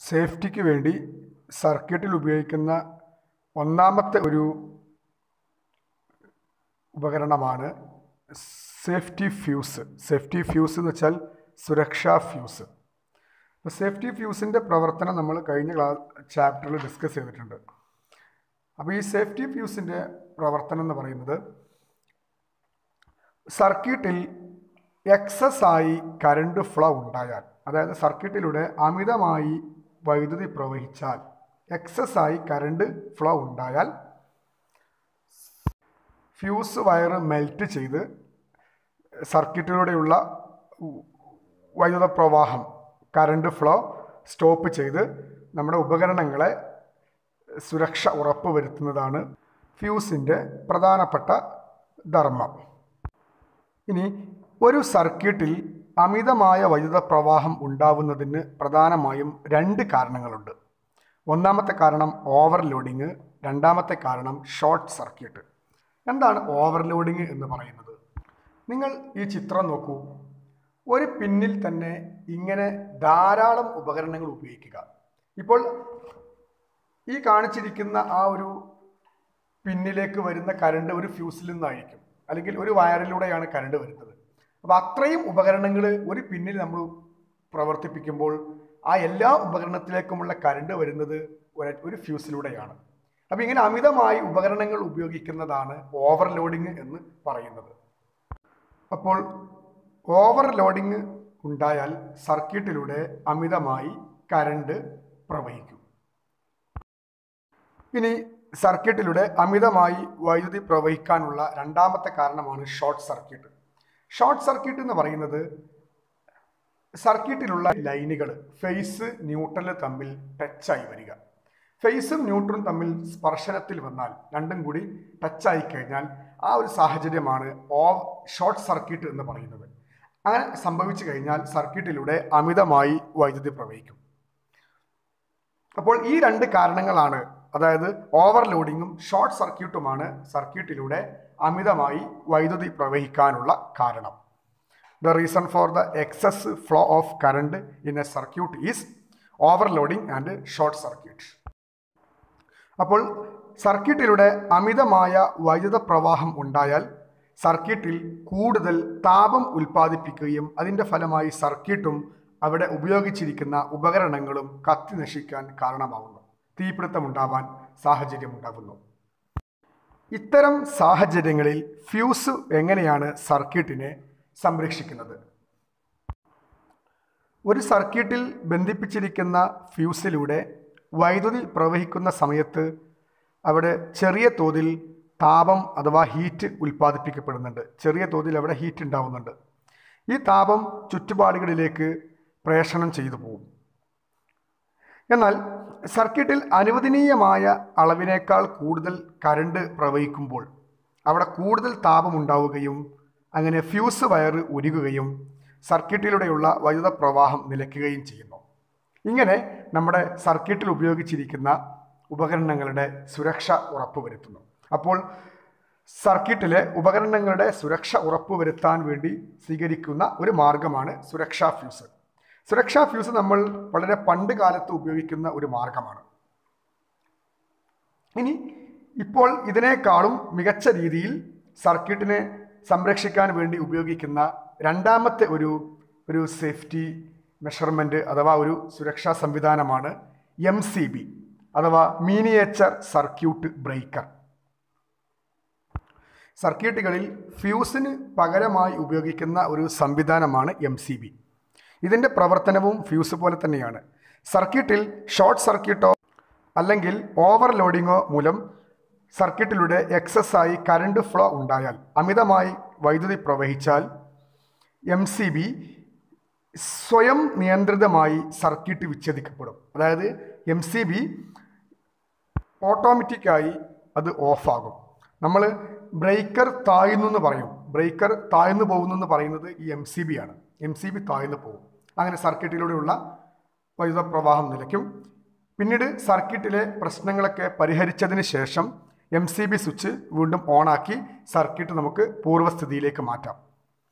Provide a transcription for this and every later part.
സേഫ്റ്റിക്ക് വേണ്ടി സർക്യൂട്ടിൽ ഉപയോഗിക്കുന്ന ഒന്നാമത്തെ ഒരു ഉപകരണമാണ് സേഫ്റ്റി ഫ്യൂസ് സേഫ്റ്റി ഫ്യൂസ് എന്ന് വെച്ചാൽ സുരക്ഷാ ഫ്യൂസ് അപ്പോൾ സേഫ്റ്റി ഫ്യൂസിൻ്റെ പ്രവർത്തനം നമ്മൾ കഴിഞ്ഞ ക്ലാസ് ചാപ്റ്ററിൽ ഡിസ്കസ് ചെയ്തിട്ടുണ്ട് അപ്പോൾ ഈ സേഫ്റ്റി ഫ്യൂസിൻ്റെ പ്രവർത്തനം എന്ന് പറയുന്നത് സർക്യൂട്ടിൽ എക്സസ് ആയി കറണ്ട് ഫ്ലോ ഉണ്ടായാൽ അതായത് സർക്യൂട്ടിലൂടെ അമിതമായി വൈദ്യുതി പ്രവഹിച്ചാൽ എക്സസ് ആയി കറണ്ട് ഫ്ലോ ഉണ്ടായാൽ ഫ്യൂസ് വയർ മെൽറ്റ് ചെയ്ത് സർക്യൂട്ടിലൂടെയുള്ള വൈദ്യുത പ്രവാഹം കറണ്ട് ഫ്ലോ സ്റ്റോപ്പ് ചെയ്ത് നമ്മുടെ ഉപകരണങ്ങളെ സുരക്ഷ ഉറപ്പുവരുത്തുന്നതാണ് ഫ്യൂസിൻ്റെ പ്രധാനപ്പെട്ട ധർമ്മം ഇനി ഒരു സർക്യൂട്ടിൽ അമിതമായ വൈദ്യുത പ്രവാഹം ഉണ്ടാവുന്നതിന് പ്രധാനമായും രണ്ട് കാരണങ്ങളുണ്ട് ഒന്നാമത്തെ കാരണം ഓവർലോഡിങ് രണ്ടാമത്തെ കാരണം ഷോർട്ട് സർക്യൂട്ട് എന്താണ് ഓവർലോഡിങ് എന്ന് പറയുന്നത് നിങ്ങൾ ഈ ചിത്രം നോക്കൂ ഒരു പിന്നിൽ തന്നെ ഇങ്ങനെ ധാരാളം ഉപകരണങ്ങൾ ഉപയോഗിക്കുക ഇപ്പോൾ ഈ കാണിച്ചിരിക്കുന്ന ആ ഒരു പിന്നിലേക്ക് വരുന്ന കരണ്ട് ഒരു ഫ്യൂസിൽ നിന്നായിരിക്കും അല്ലെങ്കിൽ ഒരു വയറിലൂടെയാണ് കരണ്ട് വരുന്നത് അപ്പോൾ അത്രയും ഉപകരണങ്ങൾ ഒരു പിന്നിൽ നമ്മൾ പ്രവർത്തിപ്പിക്കുമ്പോൾ ആ എല്ലാ ഉപകരണത്തിലേക്കുമുള്ള കരണ്ട് വരുന്നത് ഒരു- ഒരു ഫ്യൂസിലൂടെയാണ് അപ്പോൾ ഇങ്ങനെ അമിതമായി ഉപകരണങ്ങൾ ഉപയോഗിക്കുന്നതാണ് ഓവർലോഡിങ് എന്ന് പറയുന്നത് അപ്പോൾ ഓവർലോഡിങ് ഉണ്ടായാൽ സർക്യൂട്ടിലൂടെ അമിതമായി കരണ്ട് പ്രവഹിക്കും ഇനി സർക്യൂട്ടിലൂടെ അമിതമായി വൈദ്യുതി പ്രവഹിക്കാനുള്ള രണ്ടാമത്തെ കാരണമാണ് ഷോർട്ട് സർക്യൂട്ട് ഷോർട്ട് സർക്യൂട്ട് എന്ന് പറയുന്നത് സർക്യൂട്ടിലുള്ള ലൈനുകൾ ഫേസ് ന്യൂട്രൽ തമ്മിൽ ടച്ചായി വരിക ഫേസും ന്യൂട്രലും തമ്മിൽ സ്പർശനത്തിൽ വന്നാൽ രണ്ടും കൂടി ടച്ചായി കഴിഞ്ഞാൽ ആ ഒരു സാഹചര്യമാണ് ഓ ഷോർട്ട് സർക്യൂട്ട് എന്ന് പറയുന്നത് അങ്ങനെ സംഭവിച്ചു കഴിഞ്ഞാൽ സർക്യൂട്ടിലൂടെ അമിതമായി വൈദ്യുതി പ്രവഹിക്കും അപ്പോൾ ഈ രണ്ട് കാരണങ്ങളാണ് അതായത് ഓവർലോഡിങ്ങും ഷോർട്ട് സർക്യൂട്ടുമാണ് സർക്യൂട്ടിലൂടെ അമിതമായി വൈദ്യുതി പ്രവഹിക്കാനുള്ള കാരണം the reason for the excess flow of current in a circuit is overloading and short circuit അപ്പോൾ സർക്യൂട്ടിലൂടെ അമിതമായ വൈദ്യുത പ്രവാഹം ഉണ്ടായാൽ സർക്യൂട്ടിൽ കൂടുതൽ താപം ഉൽപ്പാദിപ്പിക്കുകയും അതിൻ്റെ ഫലമായി സർക്യൂട്ടും അവിടെ ഉപയോഗിച്ചിരിക്കുന്ന ഉപകരണങ്ങളും കത്തി നശിക്കാൻ കാരണമാവുന്നു തീപിടുത്തമുണ്ടാവാൻ സാഹചര്യമുണ്ടാകുന്നു ഇത്തരം സാഹചര്യങ്ങളിൽ ഫ്യൂസ് എങ്ങനെയാണ് സർക്യൂട്ടിനെ സംരക്ഷിക്കുന്നത് ഒരു സർക്യൂട്ടിൽ ബന്ധിപ്പിച്ചിരിക്കുന്ന ഫ്യൂസിലൂടെ വൈദ്യുതി പ്രവഹിക്കുന്ന സമയത്ത് അവിടെ ചെറിയ തോതിൽ താപം അഥവാ ഹീറ്റ് ഉൽപ്പാദിപ്പിക്കപ്പെടുന്നുണ്ട് ചെറിയ തോതിൽ അവിടെ ഹീറ്റ് ഉണ്ടാവുന്നുണ്ട് ഈ താപം ചുറ്റുപാടുകളിലേക്ക് പ്രേഷണം ചെയ്തു പോകും എന്നാൽ സർക്യൂട്ടിൽ അനുവദനീയമായ അളവിനേക്കാൾ കൂടുതൽ കരണ്ട് പ്രവഹിക്കുമ്പോൾ അവിടെ കൂടുതൽ താപം ഉണ്ടാവുകയും അങ്ങനെ ഫ്യൂസ് വയർ ഉരുകുകയും സർക്യൂട്ടിലൂടെയുള്ള വൈദ്യുത പ്രവാഹം നിലയ്ക്കുകയും ചെയ്യുന്നു ഇങ്ങനെ നമ്മുടെ സർക്യൂട്ടിൽ ഉപയോഗിച്ചിരിക്കുന്ന ഉപകരണങ്ങളുടെ സുരക്ഷ ഉറപ്പുവരുത്തുന്നു അപ്പോൾ സർക്യൂട്ടിലെ ഉപകരണങ്ങളുടെ സുരക്ഷ ഉറപ്പുവരുത്താൻ വേണ്ടി സ്വീകരിക്കുന്ന ഒരു മാർഗമാണ് സുരക്ഷാ ഫ്യൂസ് സുരക്ഷാ ഫ്യൂസ് നമ്മൾ വളരെ പണ്ട് കാലത്ത് ഉപയോഗിക്കുന്ന ഒരു മാർഗമാണ് ഇനി ഇപ്പോൾ ഇതിനേക്കാളും മികച്ച രീതിയിൽ സർക്യൂട്ടിനെ സംരക്ഷിക്കാൻ വേണ്ടി ഉപയോഗിക്കുന്ന രണ്ടാമത്തെ ഒരു ഒരു സേഫ്റ്റി മെഷർമെൻറ്റ് അഥവാ ഒരു സുരക്ഷാ സംവിധാനമാണ് എം സി ബി അഥവാ മീനിയേച്ചർ സർക്യൂട്ട് ബ്രേക്കർ സർക്യൂട്ടുകളിൽ ഫ്യൂസിന് പകരമായി ഉപയോഗിക്കുന്ന ഒരു സംവിധാനമാണ് എം സി ബി ഇതിൻ്റെ പ്രവർത്തനവും ഫ്യൂസ് പോലെ തന്നെയാണ് സർക്യൂട്ടിൽ ഷോർട്ട് സർക്യൂട്ടോ അല്ലെങ്കിൽ ഓവർലോഡിങ്ങോ മൂലം സർക്യൂട്ടിലൂടെ എക്സസ് ആയി കറണ്ട് ഫ്ലോ ഉണ്ടായാൽ അമിതമായി വൈദ്യുതി പ്രവഹിച്ചാൽ എം സി ബി സ്വയം നിയന്ത്രിതമായി സർക്യൂട്ട് വിച്ഛേദിക്കപ്പെടും അതായത് എം സി ബി ഓട്ടോമാറ്റിക്കായി അത് ഓഫാകും നമ്മൾ ബ്രേക്കർ താഴ്ന്നു എന്ന് പറയും ബ്രേക്കർ താഴ്ന്നു പോകുന്നു എന്ന് പറയുന്നത് ഈ എം സി ബി ആണ് എം സി ബി താഴ്ന്നു പോകും അങ്ങനെ സർക്യൂട്ടിലൂടെയുള്ള വൈദ്യുത പ്രവാഹം നിലയ്ക്കും പിന്നീട് സർക്യൂട്ടിലെ പ്രശ്നങ്ങളൊക്കെ പരിഹരിച്ചതിന് ശേഷം എം സി ബി സ്വിച്ച് വീണ്ടും ഓണാക്കി സർക്യൂട്ട് നമുക്ക് പൂർവ്വസ്ഥിതിയിലേക്ക് മാറ്റാം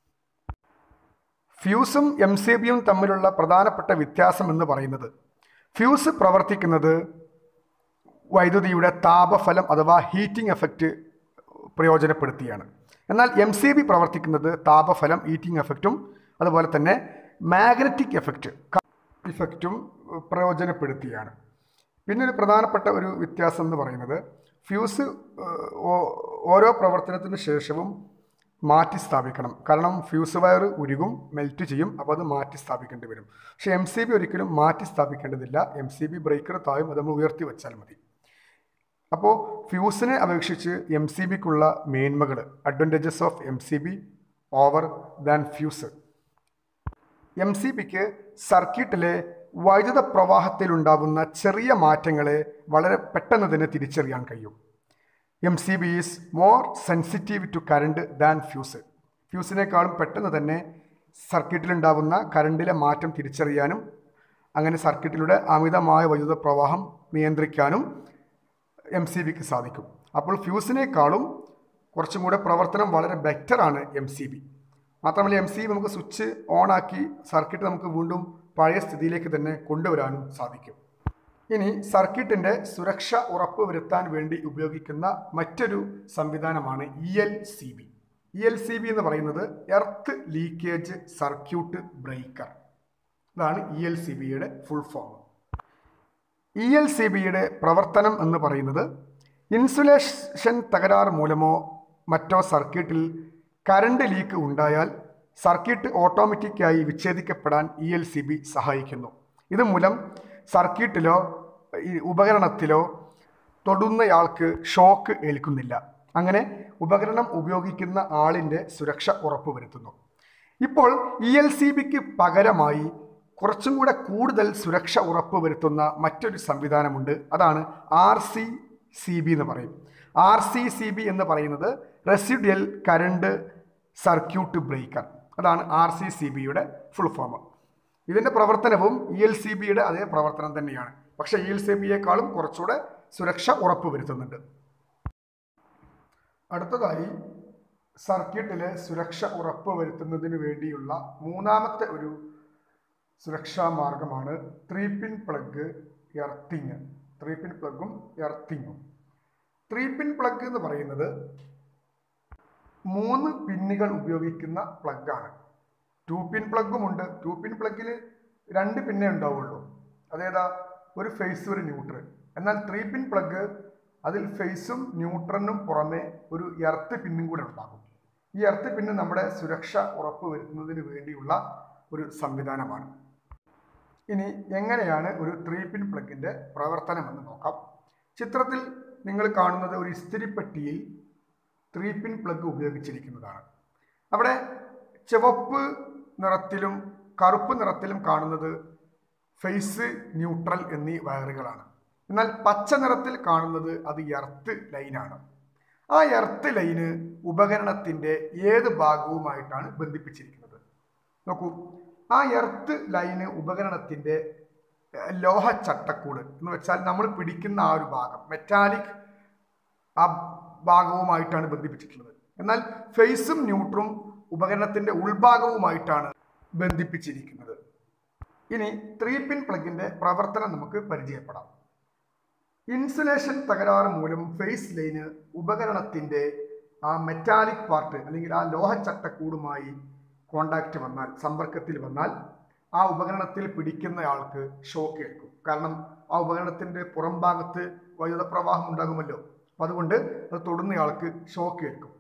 ഫ്യൂസും എം സി ബിയും തമ്മിലുള്ള പ്രധാനപ്പെട്ട വ്യത്യാസം എന്ന് പറയുന്നത് ഫ്യൂസ് പ്രവർത്തിക്കുന്നത് വൈദ്യുതിയുടെ താപഫലം അഥവാ ഹീറ്റിംഗ് എഫക്റ്റ് പ്രയോജനപ്പെടുത്തിയാണ് എന്നാൽ എം സി ബി പ്രവർത്തിക്കുന്നത് താപഫലം ഹീറ്റിംഗ് എഫക്റ്റും അതുപോലെ തന്നെ മാഗ്നറ്റിക് എഫക്റ്റ് ഇഫക്റ്റും പ്രയോജനപ്പെടുത്തിയാണ് പിന്നെ ഒരു പ്രധാനപ്പെട്ട ഒരു വ്യത്യാസം എന്ന് പറയുന്നത് ഫ്യൂസ് ഏഹ്, ഓ- ഓരോ പ്രവർത്തനത്തിന് ശേഷവും മാറ്റി സ്ഥാപിക്കണം കാരണം ഫ്യൂസ് വയർ ഉരുകും മെൽറ്റ് ചെയ്യും അപ്പോൾ അത് മാറ്റി സ്ഥാപിക്കേണ്ടി വരും പക്ഷേ എം സി ബി ഒരിക്കലും മാറ്റി സ്ഥാപിക്കേണ്ടതില്ല എം സി ബി ബ്രേക്കർ താഴും അത് നമ്മൾ ഉയർത്തി വെച്ചാൽ മതി അപ്പോൾ ഫ്യൂസിനെ അപേക്ഷിച്ച് എം സി ബിക്കുള്ള മേന്മകൾ advantages of M C B over than fuse M C ബിക്ക് സർക്യൂട്ടിലെ വൈദ്യുത പ്രവാഹത്തിലുണ്ടാകുന്ന ചെറിയ മാറ്റങ്ങളെ വളരെ പെട്ടെന്ന് തന്നെ തിരിച്ചറിയാൻ കഴിയും M C B is more sensitive to current than fuse ഫ്യൂസിനേക്കാളും പെട്ടെന്ന് തന്നെ സർക്യൂട്ടിലുണ്ടാകുന്ന കറണ്ടിലെ മാറ്റം തിരിച്ചറിയാനും അങ്ങനെ സർക്യൂട്ടിലൂടെ അമിതമായ വൈദ്യുത പ്രവാഹം നിയന്ത്രിക്കാനും എം സി ബിക്ക് സാധിക്കും അപ്പോൾ ഫ്യൂസിനേക്കാളും കുറച്ചും കൂടെ പ്രവർത്തനം വളരെ ബെറ്ററാണ് എം സി ബി മാത്രമല്ല എം സി ബി നമുക്ക് സ്വിച്ച് ഓൺ ആക്കി സർക്യൂട്ട് നമുക്ക് വീണ്ടും പഴയ സ്ഥിതിയിലേക്ക് തന്നെ കൊണ്ടുവരാനും സാധിക്കും ഇനി സർക്യൂട്ടിൻ്റെ സുരക്ഷ ഉറപ്പുവരുത്താൻ വേണ്ടി ഉപയോഗിക്കുന്ന മറ്റൊരു സംവിധാനമാണ് E L C B E L C B എന്ന് പറയുന്നത് എർത്ത് ലീക്കേജ് സർക്യൂട്ട് ബ്രേക്കർ ഇതാണ് ഇ എൽ സി ബിയുടെ full form E L C ബിയുടെ പ്രവർത്തനം എന്ന് പറയുന്നത് ഇൻസുലേഷൻ തകരാറ് മൂലമോ മറ്റോ സർക്യൂട്ടിൽ കറണ്ട് ലീക്ക് ഉണ്ടായാൽ സർക്യൂട്ട് ഓട്ടോമാറ്റിക്കായി വിച്ഛേദിക്കപ്പെടാൻ ഇ എൽ സി ബി സഹായിക്കുന്നു ഇതുമൂലം സർക്യൂട്ടിലോ ഈ ഉപകരണത്തിലോ തൊടുന്നയാൾക്ക് ഷോക്ക് ഏൽക്കുന്നില്ല അങ്ങനെ ഉപകരണം ഉപയോഗിക്കുന്ന ആളിൻ്റെ സുരക്ഷ ഉറപ്പുവരുത്തുന്നു ഇപ്പോൾ ഇ എൽ സി ബിക്ക് പകരമായി കുറച്ചും കൂടെ കൂടുതൽ സുരക്ഷ ഉറപ്പുവരുത്തുന്ന മറ്റൊരു സംവിധാനമുണ്ട് അതാണ് ആർ സി സി ബി എന്ന് പറയും ആർ സി സി ബി എന്ന് പറയുന്നത് റെസിഡ്യൽ കറണ്ട് സർക്യൂട്ട് ബ്രേക്കർ അതാണ് ആർ സി സി ബിയുടെ ഫുൾ ഫോം ഇതിൻ്റെ പ്രവർത്തനവും ഇ എൽ സി ബിയുടെ അതേ പ്രവർത്തനം തന്നെയാണ് പക്ഷേ ഇ എൽ സി ബിയേക്കാളും കുറച്ചുകൂടെ സുരക്ഷ ഉറപ്പുവരുത്തുന്നുണ്ട് അടുത്തതായി സർക്യൂട്ടിലെ സുരക്ഷ ഉറപ്പുവരുത്തുന്നതിന് വേണ്ടിയുള്ള മൂന്നാമത്തെ ഒരു സുരക്ഷാ മാർഗമാണ് three pin plug earthing three pin പ്ലഗും എർത്തിങ്ങും ത്രീ പിൻ പ്ലഗ് എന്ന് പറയുന്നത് മൂന്ന് പിന്നുകൾ ഉപയോഗിക്കുന്ന പ്ലഗാണ് ടു പിൻ പ്ലഗും ഉണ്ട് ടു പിൻ പ്ലഗിൽ രണ്ട് പിന്നേ ഉണ്ടാവുള്ളൂ അതേതാ ഒരു ഫേസ് ഒരു ന്യൂട്രൽ എന്നാൽ ത്രീ പിൻ പ്ലഗ് അതിൽ ഫേസും ന്യൂട്രലിനും പുറമെ ഒരു എർത്ത് പിന്നും കൂടെ ഉണ്ടാകും ഈ എർത്ത് പിന്ന് നമ്മുടെ സുരക്ഷ ഉറപ്പുവരുത്തുന്നതിന് വേണ്ടിയുള്ള ഒരു സംവിധാനമാണ് ഇനി എങ്ങനെയാണ് ഒരു ത്രീ പിൻ പ്ലഗിൻ്റെ പ്രവർത്തനം എന്ന് നോക്കാം ചിത്രത്തിൽ നിങ്ങൾ കാണുന്നത് ഒരു ഇസ്തിരിപ്പെട്ടിയിൽ ത്രീ പിൻ പ്ലഗ് ഉപയോഗിച്ചിരിക്കുന്നതാണ് അവിടെ ചുവപ്പ് നിറത്തിലും കറുപ്പ് നിറത്തിലും കാണുന്നത് ഫേസ് ന്യൂട്രൽ എന്നീ വയറുകളാണ് എന്നാൽ പച്ച നിറത്തിൽ കാണുന്നത് അത് എർത്ത് ലൈനാണ് ആ എർത്ത് ലൈന് ഉപകരണത്തിൻ്റെ ഏത് ഭാഗവുമായിട്ടാണ് ബന്ധിപ്പിച്ചിരിക്കുന്നത് നോക്കൂ ആ എർത്ത് ലൈന് ഉപകരണത്തിൻ്റെ ഏഹ്, ലോഹ ചട്ടക്കൂട് എന്ന് വെച്ചാൽ നമ്മൾ പിടിക്കുന്ന ആ ഒരു ഭാഗം മെറ്റാലിക് ആ ഭാഗവുമായിട്ടാണ് ബന്ധിപ്പിച്ചിട്ടുള്ളത് എന്നാൽ ഫേസും ന്യൂട്രും ഉപകരണത്തിന്റെ ഉൾഭാഗവുമായിട്ടാണ് ബന്ധിപ്പിച്ചിരിക്കുന്നത് ഇനി ത്രീ പിൻ പ്ലഗിന്റെ പ്രവർത്തനം നമുക്ക് പരിചയപ്പെടാം ഇൻസുലേഷൻ തകരാറ് മൂലം ഫേസ് ലൈന് ഉപകരണത്തിന്റെ ആ മെറ്റാലിക് പാർട്ട് അല്ലെങ്കിൽ ആ ലോഹ ചട്ടക്കൂടുമായി കോണ്ടാക്ട് വന്നാൽ സമ്പർക്കത്തിൽ വന്നാൽ ആ ഉപകരണത്തിൽ പിടിക്കുന്നയാൾക്ക് ഷോക്ക് ഏൽക്കും കാരണം ആ ഉപകരണത്തിന്റെ പുറം ഭാഗത്ത് വൈദ്യുത പ്രവാഹം ഉണ്ടാകുമല്ലോ അപ്പം അതുകൊണ്ട് അത് തൊടുന്നയാൾക്ക് ഷോക്ക് ഏൽക്കും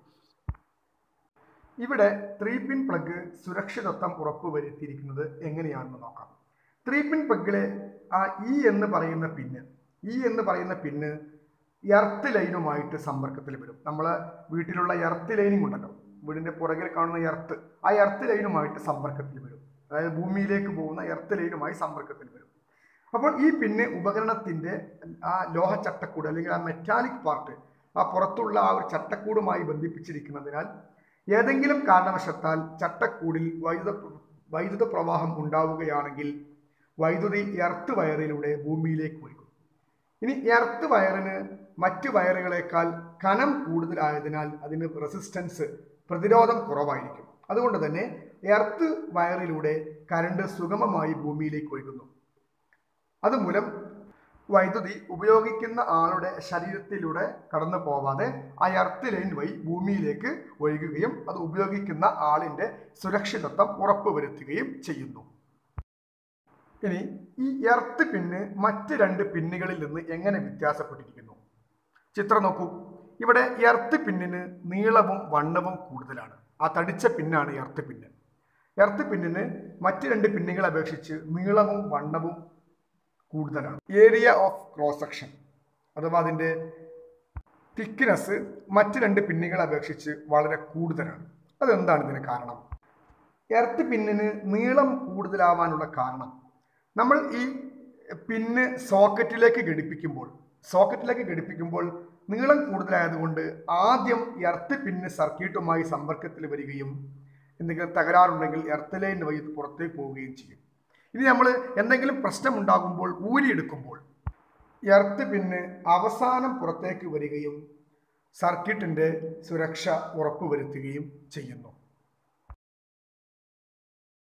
ഇവിടെ ത്രീ പിൻ പ്ലഗ് സുരക്ഷിതത്വം ഉറപ്പുവരുത്തിയിരിക്കുന്നത് എങ്ങനെയാണെന്ന് നോക്കാം ത്രീ പിൻ പ്ലഗിലെ ആ ഇ എന്ന് പറയുന്ന പിന്ന് ഇ എന്ന് പറയുന്ന പിന്ന് എർത്ത് ലൈനുമായിട്ട് സമ്പർക്കത്തിൽ വരും നമ്മൾ വീട്ടിലുള്ള എർത്ത് ലൈനിങ് ഉണ്ടല്ലോ വീടിന്റെ പുറകിൽ കാണുന്ന എർത്ത് ആ എർത്ത് ലൈനുമായിട്ട് സമ്പർക്കത്തിൽ വരും അതായത് ഭൂമിയിലേക്ക് പോകുന്ന എർത്ത് ലൈനുമായി സമ്പർക്കത്തിൽ വരും അപ്പോൾ ഈ പിന്നെ ഉപകരണത്തിന്റെ ആ ലോഹ ചട്ടക്കൂട് അല്ലെങ്കിൽ ആ മെറ്റാലിക് പാർട്ട് ആ പുറത്തുള്ള ആ ഒരു ചട്ടക്കൂടുമായി ബന്ധിപ്പിച്ചിരിക്കുന്നതിനാൽ ഏതെങ്കിലും കാരണവശത്താൽ ചട്ടക്കൂടിൽ വൈദ്യുത വൈദ്യുത പ്രവാഹം ഉണ്ടാവുകയാണെങ്കിൽ വൈദ്യുതി എർത്ത് വയറിലൂടെ ഭൂമിയിലേക്ക് ഒഴുകും ഇനി എർത്ത് വയറിന് മറ്റ് വയറുകളെക്കാൾ കനം കൂടുതലായതിനാൽ അതിന് റെസിസ്റ്റൻസ് പ്രതിരോധം കുറവായിരിക്കും അതുകൊണ്ട് തന്നെ എർത്ത് വയറിലൂടെ കരണ്ട് സുഗമമായി ഭൂമിയിലേക്ക് ഒഴുകുന്നു അതുമൂലം വൈദ്യുതി ഉപയോഗിക്കുന്ന ആളുടെ ശരീരത്തിലൂടെ കടന്നു പോവാതെ ആ എർത്ത് ലൈൻ വഴി ഭൂമിയിലേക്ക് ഒഴുകുകയും അത് ഉപയോഗിക്കുന്ന ആളിന്റെ സുരക്ഷിതത്വം ഉറപ്പുവരുത്തുകയും ചെയ്യുന്നു ഇനി ഈ എർത്ത് പിന്ന് മറ്റ് രണ്ട് പിന്നുകളിൽ നിന്ന് എങ്ങനെ വ്യത്യാസപ്പെട്ടിരിക്കുന്നു ചിത്രം നോക്കൂ ഇവിടെ എർത്ത് പിന്നിന് നീളവും വണ്ണവും കൂടുതലാണ് ആ തടിച്ച പിന്നാണ് എർത്ത് പിന്ന് എർത്ത് പിന്നിന് മറ്റ് രണ്ട് പിന്നുകളെ അപേക്ഷിച്ച് നീളവും വണ്ണവും കൂടുതലാണ് ഏരിയ ഓഫ് ക്രോസ് സെക്ഷൻ അഥവാ അതിൻ്റെ തിക്നെസ് മറ്റ് രണ്ട് പിന്നുകളെ അപേക്ഷിച്ച് വളരെ കൂടുതലാണ് അതെന്താണ് ഇതിന് കാരണം എർത്ത് പിന്നിന് നീളം കൂടുതലാവാനുള്ള കാരണം നമ്മൾ ഈ പിന്ന് സോക്കറ്റിലേക്ക് ഘടിപ്പിക്കുമ്പോൾ സോക്കറ്റിലേക്ക് ഘടിപ്പിക്കുമ്പോൾ നീളം കൂടുതലായതുകൊണ്ട് ആദ്യം എർത്ത് പിന്ന് സർക്യൂട്ടുമായി സമ്പർക്കത്തിൽ വരികയും എന്തെങ്കിലും തകരാറുണ്ടെങ്കിൽ എർത്ത് ലൈൻ വഴി ഇത് പുറത്തേക്ക് പോവുകയും ചെയ്യും ഇനി നമ്മൾ എന്തെങ്കിലും പ്രശ്നമുണ്ടാകുമ്പോൾ ഊരിയെടുക്കുമ്പോൾ എർത്ത് പിന്ന് അവസാനം പുറത്തേക്ക് വരികയും സർക്യൂട്ടിൻ്റെ സുരക്ഷ ഉറപ്പുവരുത്തുകയും ചെയ്യുന്നു